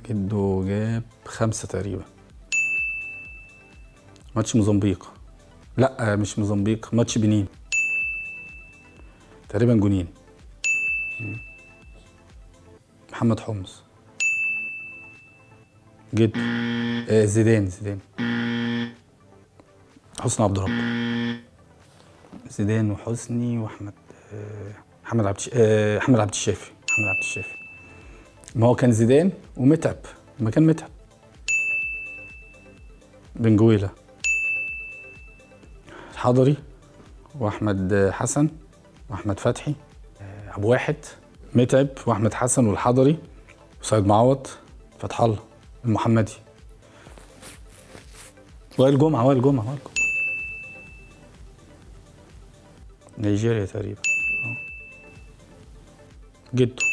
جده جاب خمسة تقريبا ماتش موزمبيق لا مش موزمبيق ماتش بنين تقريبا جونين محمد حمص جد آه زيدان زيدان حسني عبد رب زيدان وحسني واحمد آه محمد عبد الش- آه محمد عبد الشافي محمد عبد الشافي ما هو كان زيدان ومتعب ما كان متعب بنجويلا الحضري واحمد حسن واحمد فتحي آه، ابو واحد متعب واحمد حسن والحضري وسيد معوض فتح الله المحمدي وائل جمعه وائل جمعه وائل جمعه نيجيريا تقريبا آه. جده